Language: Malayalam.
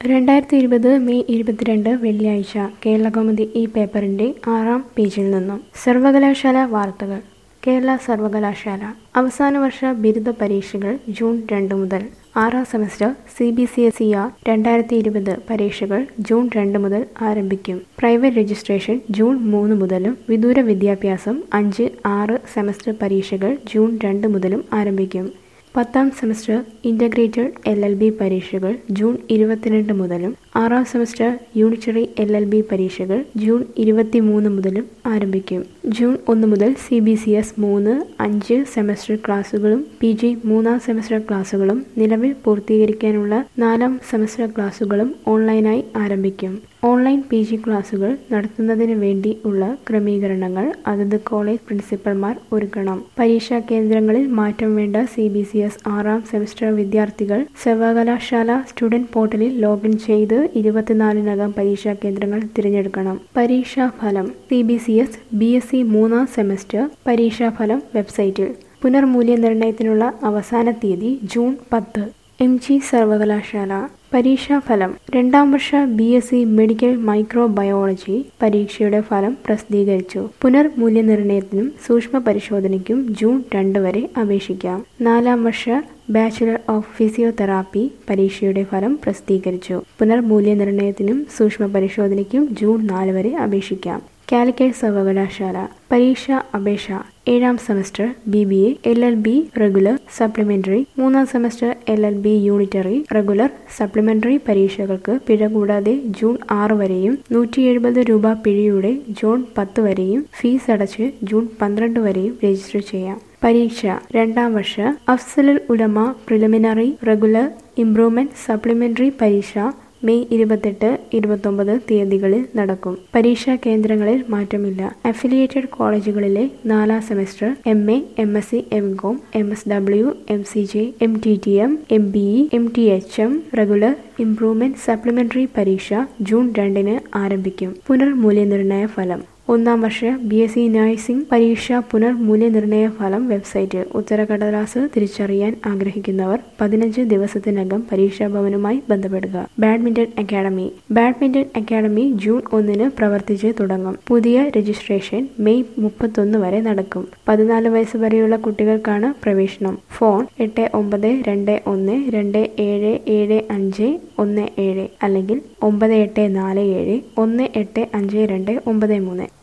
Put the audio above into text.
രണ്ടായിരത്തി ഇരുപത് മെയ് ഇരുപത്തിരണ്ട് വെള്ളിയാഴ്ച കേരളകൗമുദി ഈ പേപ്പറിന്റെ ആറാം പേജിൽ നിന്നും സർവകലാശാല വാർത്തകൾ കേരള സർവകലാശാല അവസാന വർഷ ബിരുദ പരീക്ഷകൾ ജൂൺ രണ്ട് മുതൽ ആറാം semester C B C S E R രണ്ടായിരത്തി ഇരുപത് പരീക്ഷകൾ ജൂൺ രണ്ട് മുതൽ ആരംഭിക്കും പ്രൈവറ്റ് രജിസ്ട്രേഷൻ ജൂൺ മൂന്ന് മുതലും വിദൂര വിദ്യാഭ്യാസം അഞ്ച് ആറ് സെമസ്റ്റർ പരീക്ഷകൾ ജൂൺ രണ്ട് മുതലും ആരംഭിക്കും പത്താം semester integrated L L B പരീക്ഷകൾ ജൂൺ ഇരുപത്തിരണ്ട് മുതലും ആറാം semester unitary L L B പരീക്ഷകൾ ജൂൺ ഇരുപത്തിമൂന്ന് മുതലും ആരംഭിക്കും ജൂൺ ഒന്ന് മുതൽ സി ബി സി എസ് മൂന്ന് അഞ്ച് സെമസ്റ്റർ ക്ലാസുകളും പി ജി മൂന്നാം സെമസ്റ്റർ ക്ലാസുകളും നിലവിൽ പൂർത്തീകരിക്കാനുള്ള നാലാം സെമസ്റ്റർ ക്ലാസുകളും ഓൺലൈനായി ആരംഭിക്കും ഓൺലൈൻ പി ജി ക്ലാസുകൾ നടത്തുന്നതിന് വേണ്ടി ഉള്ള ക്രമീകരണങ്ങൾ അതത് കോളേജ് പ്രിൻസിപ്പൽമാർ ഒരുക്കണം പരീക്ഷാ കേന്ദ്രങ്ങളിൽ മാറ്റം വേണ്ട സി ബി സി എസ് ആറാം സെമസ്റ്റർ വിദ്യാർത്ഥികൾ സർവകലാശാല സ്റ്റുഡന്റ് പോർട്ടലിൽ ലോഗിൻ ചെയ്ത് ഇരുപത്തിനാലിനകം പരീക്ഷാ കേന്ദ്രങ്ങൾ തിരഞ്ഞെടുക്കണം പരീക്ഷാ ഫലം C B C S B S C മൂന്നാം സെമസ്റ്റർ പരീക്ഷാഫലം വെബ്സൈറ്റിൽ പുനർമൂല്യനിർണ്ണയത്തിനുള്ള അവസാന തീയതി ജൂൺ പത്ത് എം ജി സർവകലാശാല പരീക്ഷാഫലം രണ്ടാം വർഷ B S C medical microbiology പരീക്ഷയുടെ ഫലം പ്രസിദ്ധീകരിച്ചു പുനർമൂല്യനിർണ്ണയത്തിനും സൂക്ഷ്മ പരിശോധനയ്ക്കും ജൂൺ രണ്ട് വരെ അപേക്ഷിക്കാം നാലാം വർഷ ബാച്ചുലർ ഓഫ് ഫിസിയോതെറാപ്പി പരീക്ഷയുടെ ഫലം പ്രസിദ്ധീകരിച്ചു പുനർമൂല്യനിർണ്ണയത്തിനും സൂക്ഷ്മ പരിശോധനയ്ക്കും ജൂൺ നാല് വരെ അപേക്ഷിക്കാം കാലിക്കറ്റ് സർവകലാശാല പരീക്ഷാ അപേക്ഷ ഏഴാം semester B B A L L B regular supplementary മൂന്നാം semester L L B unitary regular supplementary പരീക്ഷകൾക്ക് പിഴ കൂടാതെ ജൂൺ ആറ് വരെയും നൂറ്റി എഴുപത് രൂപ പിഴയുടെ ജൂൺ പത്ത് വരെയും ഫീസ് അടച്ച് ജൂൺ പന്ത്രണ്ട് വരെയും രജിസ്റ്റർ ചെയ്യാം പരീക്ഷ രണ്ടാം വർഷ Afzalul Ulama preliminary regular improvement supplementary പരീക്ഷ മെയ് ഇരുപത്തെട്ട് ഇരുപത്തൊമ്പത് തീയതികളിൽ നടക്കും പരീക്ഷാ കേന്ദ്രങ്ങളിൽ മാറ്റമില്ല അഫിലിയേറ്റഡ് കോളേജുകളിലെ നാലാം semester M A M S C M com M S W M C J M T T M M B E M T H M regular improvement supplementary പരീക്ഷ ജൂൺ രണ്ടിന് ആരംഭിക്കും പുനർമൂല്യനിർണ്ണയ ഫലം ഒന്നാം വർഷ ബി എസ് സി നഴ്സിംഗ് പരീക്ഷ പുനർമൂല്യനിർണ്ണയ ഫലം വെബ്സൈറ്റ് ഉത്തരക്കടലാസ് തിരിച്ചറിയാൻ ആഗ്രഹിക്കുന്നവർ പതിനഞ്ച് ദിവസത്തിനകം പരീക്ഷാ ഭവനുമായി ബന്ധപ്പെടുക badminton academy badminton academy June ഒന്നിന് പ്രവർത്തിച്ച് തുടങ്ങും പുതിയ രജിസ്ട്രേഷൻ മെയ് മുപ്പത്തൊന്ന് വരെ നടക്കും പതിനാല് വയസ്സ് വരെയുള്ള കുട്ടികൾക്കാണ് പ്രവേശനം ഫോൺ എട്ട് ഒമ്പത് രണ്ട് ഒന്ന് രണ്ട് ഏഴ് ഏഴ് അഞ്ച് ഒന്ന് ഏഴ് അല്ലെങ്കിൽ ഒമ്പത് എട്ട് നാല് ഏഴ് ഒന്ന് എട്ട് അഞ്ച് രണ്ട് ഒമ്പത് മൂന്ന്